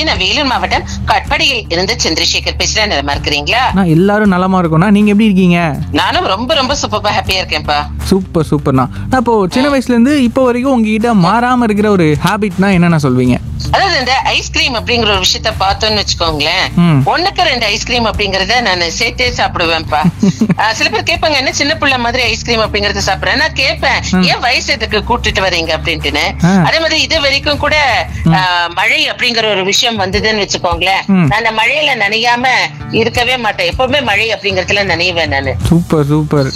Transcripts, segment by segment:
நான் வேலூர் மாவட்டம் கட்படியில் இருந்து சந்திரசேகர் பேசுறேன் நிலமா இருக்கிறீங்களா நான் எல்லாரும் நலமா இருக்கோம்னா நீங்க எப்படி இருக்கீங்க நானும் ரொம்ப ரொம்ப சூப்பரா ஹாப்பியா இருக்கேன்ப்பா சூப்பர் சூப்பர்ண்ணா நான் இப்போ சின்ன வயசுல இருந்து இப்போ வரைக்கும் உங்ககிட்ட மாறாம இருக்கிற ஒரு ஹாபிட்னா என்னென்ன சொல்வீங்க அதாவது இந்த ஐஸ்கிரீம் அப்படிங்கிற ஒரு விஷயத்த பார்த்தோம்னு வச்சுக்கோங்களேன் ம். ஒண்ணுக்கு ரெண்டு ஐஸ்கிரீம் அப்படிங்கறத நான் சேர்த்தே சாப்பிடுவேன்ப்பா ஆஹ் சில பேர் கேட்பாங்க என்ன சின்ன பிள்ளை மாதிரி ஐஸ்கிரீம் அப்படிங்கறத சாப்பிடுறேன் நான் கேட்பேன் ஏன் வயசு எதுக்கு கூட்டிட்டு வரீங்க அப்படின்ட்டுன்னு ஆ. அதே மாதிரி இது வரைக்கும் கூட ஆஹ், மழை அப்படிங்கிற ஒரு விஷயம் வந்ததுன்னு வச்சுக்கோங்களேன் ம். நான் அந்த மழையில நனையாம இருக்கவே மாட்டேன் எப்பவுமே மழை அப்படிங்கறதுல நனைவேன் நானு சூப்பர் சூப்பர்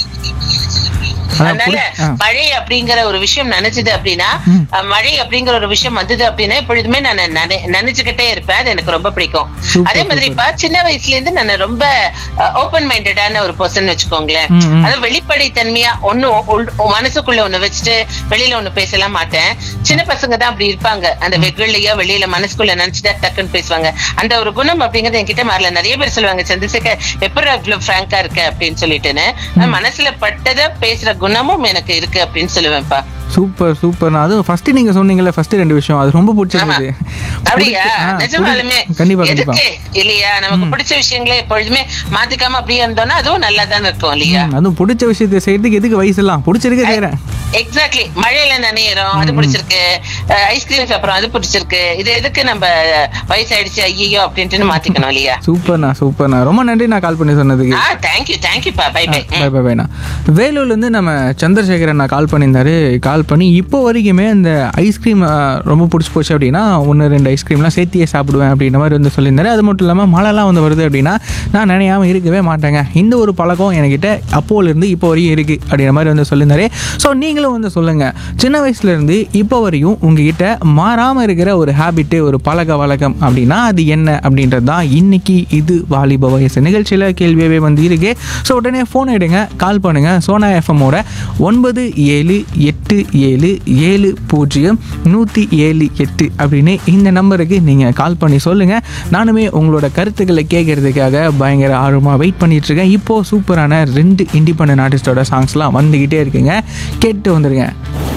அதான் அதனால புடி- ஆ. மழை அப்படிங்கிற ஒரு விஷயம் நினைச்சது அப்படின்னா அஹ், மழை அப்படிங்கிற ஒரு விஷயம் வந்தது அப்படின்னா எப்பொழுதுமே நான் நனை- நினைச்சுக்கிட்டே இருப்பேன் அது எனக்கு ரொம்ப பிடிக்கும் Super, அதே மாதிரி இப்ப சின்ன வயசுல இருந்து நான் ரொம்ப ஓபன் மைண்டடான ஒரு பர்சன் வச்சுக்கோங்களேன் ம், ம். அது வெளிப்படை தன்மையா ஒண்ணு உள்- மனசுக்குள்ள ஒண்ணு வச்சுட்டு வெளியில ஒண்ணு பேசலாம் மாட்டேன் சின்ன பசங்க தான் அப்படி இருப்பாங்க அந்த வெகுள்ளையோ வெளியில மனசுக்குள்ள நினைச்சுட்டா டக்குன்னு பேசுவாங்க அந்த ஒரு குணம் அப்படிங்கறது என்கிட்ட மாறல நிறைய பேர் சொல்லுவாங்க சந்திரசேகர் எப்படி இவ்வளவு பிராங்கா இருக்க அப்படின்னு சொல்லிட்டுன்னு நான் மனசுல பட்டதை பேசுற குணமும் எனக்கு இருக்கு அப்படின்னு சொல்லுவேன்ப்பா சூப்பர் சூப்பர்ண்ணா அதுவும் ஃபர்ஸ்ட் நீங்க சொன்னீங்கல்ல ஃபர்ஸ்ட் ரெண்டு விஷயம் அது ரொம்ப பிடிச்சிருந்தது அப்படியா பிடிச்ச- ஆ, நிஜமாலுமே பிடி- கண்டிப்பா கண்டிப்பா எதுக்கு இல்லையா நமக்கு பிடிச்ச விஷயங்களை எப்பொழுதுமே மாத்திக்காம அப்படியே இருந்தோம்னா அதுவும் நல்லா தானே இருக்கும் இல்லையா ம், அதுவும் பிடிச்ச விஷயத்தை செய்யறதுக்கு எதுக்கு வயசுலாம் பிடிச்சிருக்க செய்யறேன் எக்ஸாக்ட்லி மழையில நனையிறோம் அது பிடிச்சிருக்கு ஐஸ்கிரீம் சாப்பிடுறோம் அது பிடிச்சிருக்கு இது எதுக்கு நம்ம வயசாயிடுச்சு ஐயோ அப்படின்ட்டு மாத்திக்கணும் இல்லையா சூப்பர்ண்ணா சூப்பர்ண்ணா ரொம்ப நன்றி நான் கால் பண்ணி சொன்னதுக்கு ஆ தேங்க்யூ தேங்க்யூப்பா பை பை பை பை பைண்ணா வேலூர்லேருந்து நம்ம சந்திரசேகரன் நான் கால் பண்ணியிருந்தாரு கால் பண்ணி இப்போ வரைக்குமே இந்த ஐஸ்கிரீம் ரொம்ப பிடிச்சி போச்சு அப்படின்னா ஒன்று ரெண்டு ஐஸ்கிரீம்லாம் சேர்த்தியே சாப்பிடுவேன் அப்படின்ற மாதிரி வந்து சொல்லியிருந்தாரு அது மட்டும் இல்லாமல் மழைலாம் வந்து வருது அப்படின்னா நான் நினையாம இருக்கவே மாட்டேங்க இந்த ஒரு பழக்கம் என்கிட்ட அப்போலேருந்து இப்போ வரையும் இருக்குது அப்படின்ற மாதிரி வந்து சொல்லியிருந்தாரு ஸோ நீங்களும் வந்து சொல்லுங்கள் சின்ன வயசுலேருந்து இப்போ வரையும் உங்ககிட்ட மாறாமல் இருக்கிற ஒரு ஹேபிட்டு ஒரு பழக்க வழக்கம் அப்படின்னா அது என்ன அப்படின்றது தான் இன்னைக்கு இது வாலிப வயசு நிகழ்ச்சியில் கேள்வியாகவே வந்து இருக்கு ஸோ உடனே ஃபோன் எடுங்க கால் பண்ணுங்கள் சோனா எஃப்எம்மோட ஒன்பது ஏழு எட்டு ஏழு ஏழு பூஜ்ஜியம் நூற்றி ஏழு எட்டு அப்படின்னு இந்த நம்பருக்கு நீங்கள் கால் பண்ணி சொல்லுங்கள் நானுமே உங்களோட கருத்துக்களை கேட்கறதுக்காக பயங்கர ஆர்வமாக வெயிட் பண்ணிட்டு இருக்கேன் இப்போது சூப்பரான ரெண்டு இண்டிபெண்டன்ட் ஆர்டிஸ்டோட சாங்ஸ்லாம் வந்துக்கிட்டே இருக்குங்க கேட்டு வந்துருங்க